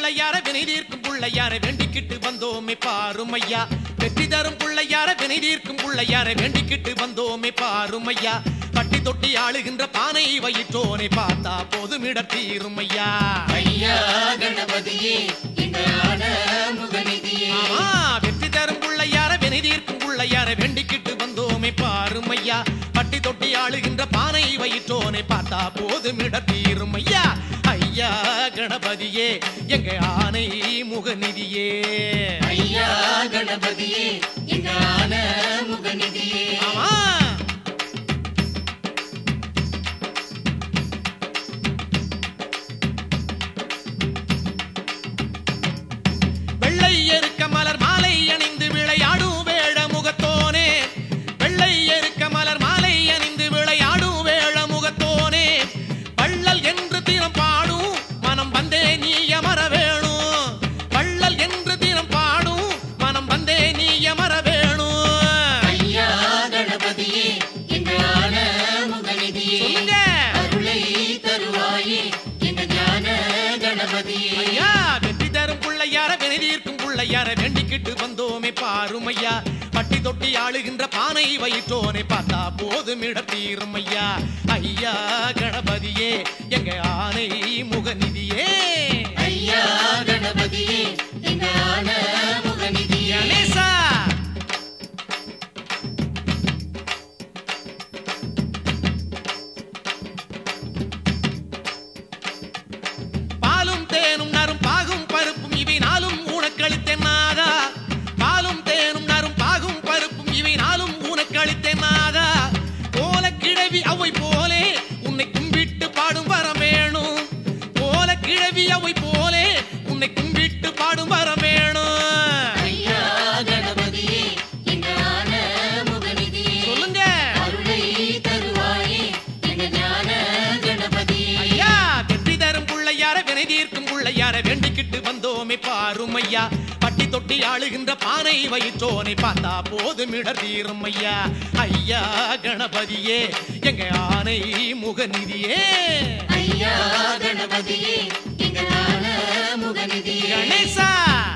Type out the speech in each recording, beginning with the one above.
புள்ளையார வினை தீர்க்கும் புள்ளையார வேண்டிக்கிட்டு வந்தோமே பாருமையா வெற்றி தரும் புள்ளையார வினை தீர்க்கும் புள்ளையார வேண்டிக்கிட்டு வந்தோமே பாருமையா பட்டி தொட்டி ஆளுகின்ற பானை வயிற்றோனை பார்த்தா போதும் இடத்தீருமையா ஐயா கணபதியே எங்களான முகநிதியே ஆமா வெற்றி தரும் புள்ளையார வினை தீர்க்கும் புள்ளையார வேண்டிக்கிட்டு வந்தோமே பாருமையா பட்டி தொட்டி ஆளுகின்ற பானை வயிற்றோனை பார்த்தா போதும் இடத்தீருமையா ஐயா கணபதியே எங்க ஆனை முகநிதியே ஐயா கணபதியே எங்களான முகநிதியே ஆமா வெள்ளை எருக்க மலர் மாலை அணிந்து விளையாடும் வேழ முகத்தோனே வெள்ளை எருக்க மலர் மாலை அணிந்து விளையாடும் வேழ முகத்தோனே வள்ளல் என்று தினம் பாடும் மனம் வந்தே நீ அமர வேணும் வள்ளல் என்று தினம் பாடும் மனம் வந்தே நீ அமர வேணும் ஐயா கணபதியே எங்களான முகநிதியே சொல்லுங்க அருளை தருவாயே எங்க ஞான கணபதியே ஐயா வெற்றி தரும் புள்ளையார வினை தீர்க்கும் புள்ளையார வேண்டிக்கிட்டு வந்தோமே பாருமையா பட்டி தொட்டி ஆளுகின்ற பானை வயிற்றோனை பார்த்தா போதும் இடத்தீரும் ஐயா ஐயா கணபதியே எங்க ஆனை முகநிதியே ஐயா கணபதியே எங்களான முகநிதியே கணேசா பாலும் தேனும் நரும் பாகும் பருப்பும் இவை நாளும் உனக்களித்தேன் நாதா பாலும் தேனும் நரும் பாகும் பருப்பும் இவை நாளும் உனக்களித்தேன் நாதா போல கிழவி அவை போலே உன்னை கும்பிட்டு பாடும் வரம் வேணும் போல கிழவி அவை போலே உன்னை கும்பிட்டு பாடும் வரம் வேணும் ஐயா கணபதியே எங்களான முகநிதியே சொல்லுங்க அருளை தருவாயே எங்க ஞான கணபதியே ஐயா வெற்றி தரும் புள்ளையார வினை தீர்க்கும் புள்ளையார வேண்டிக்கிட்டு வந்தோமே பாரும் ஐயா பட்டி தொட்டி ஆளுகின்ற பானை வயிற்றோனை பார்த்தா போதும் இடர் தீரும் ஐயா ஐயா கணபதியே எங்க ஆனை முகநிதியே ஐயா கணபதியே எங்களான முகநிதியே கணேசா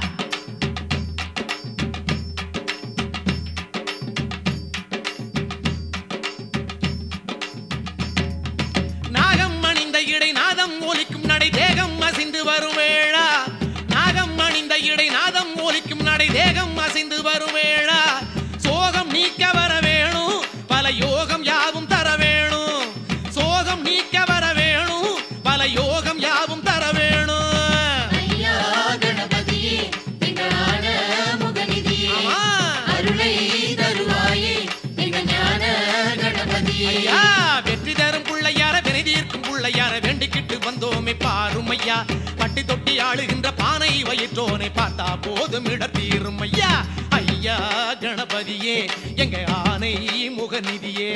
நாகம் அணிந்த இடை நாதம் ஒலிக்கும் நடை தேகம் அசைந்து வரும் வேளா நாகம் அணிந்த இடை நாதம் ஒலிக்கும் நடை தேகம் அசைந்து வரும் வேளா சோகம் நீக்க வர வேணும் பல யோகம் யாவும் தர வேணும் சோகம் நீக்க வர வேணும் பல யோகம் யாவும் தர வேணும் ஐயா கணபதியே எங்களான முகநிதியே ஆமா. அருளை தருவாயே எங்க ஞான கணபதியே ஐயா வெற்றி தரும் புள்ளையார வினை தீர்க்கும் புள்ளையார வேண்டிக்கிட்டு வந்தோமே பாரும் ஐயா பட்டி தொட்டி ஆளுகின்ற பானை வயிற்றோனை பார்த்தா போதும் இடத்தீரும் ஐயா ஐயா கணபதியே எங்க ஆனை முகநிதியே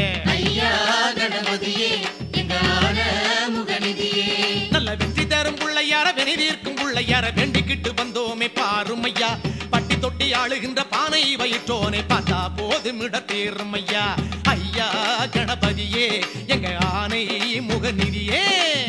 ஐயா கணபதியே எங்களான முகநிதியே நல்ல வெற்றி தரும் புள்ளையார வினை தீர்க்கும் புள்ளையார வேண்டிக்கிட்டு வந்தோமே பாரும் ஐயா பட்டி தொட்டி ஆளுகின்ற பானை வயிற்றோனை பார்த்தா போதும் இடத்தீரும் ஐயா ஐயா கணபதியே எங்க ஆனை முகநிதியே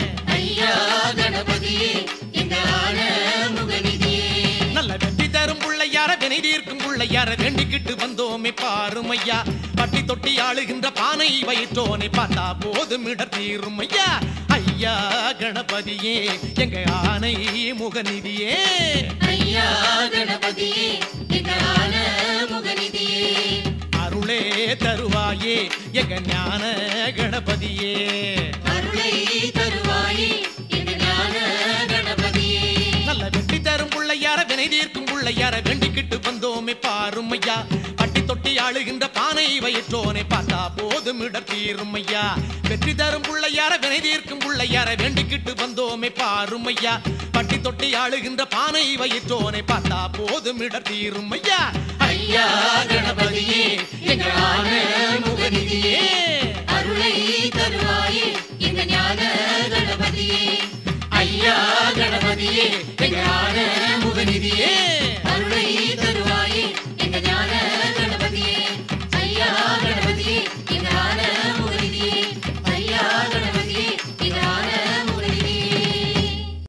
ஐயா கணபதியே எங்களான முகநிதியே நல்ல வெற்றி தரும் புள்ளையார வினை தீர்க்கும் புள்ளையார வேண்டிக்கிட்டு வந்தோமே பாரும் ஐயா பட்டி தொட்டி ஆளுகின்ற பானை வயிற்றோனை பார்த்தா போதும் இடத்தீரும் ஐயா ஐயா கணபதியே எங்க ஆனை முகநிதியே ஐயா கணபதியே எங்களான முகநிதியே அருளே தருவாயே எங்க ஞான கணபதியே அருளை தருவாயே எங்க ஞான கணபதியே நல்ல வெற்றி தரும் புள்ளையார வினை தீர்க்கும் புள்ளையார வேண்டிக்கிட்டு வந்தோமே பாரும் ஐயா பட்டி தொட்டி ஆளுகின்ற பானை வயிற்றோனை பார்த்தா போதும் இடத்தீரும் ஐயா வெற்றி தரும் புள்ளையார வினை தீர்க்கும் புள்ளையார வேண்டிக்கிட்டு வந்தோமே பாரும் ஐயா பட்டி தொட்டி ஆளுகின்ற பானை வயிற்றோனை பார்த்தா போதும் இடத்தீரும் ஐயா ஐயா கணபதியே எங்களான முகநிதியே அருளை தருவாயே எங்க ஞான கணபதியே ஐயா கணபதியே எங்களான முகநிதியே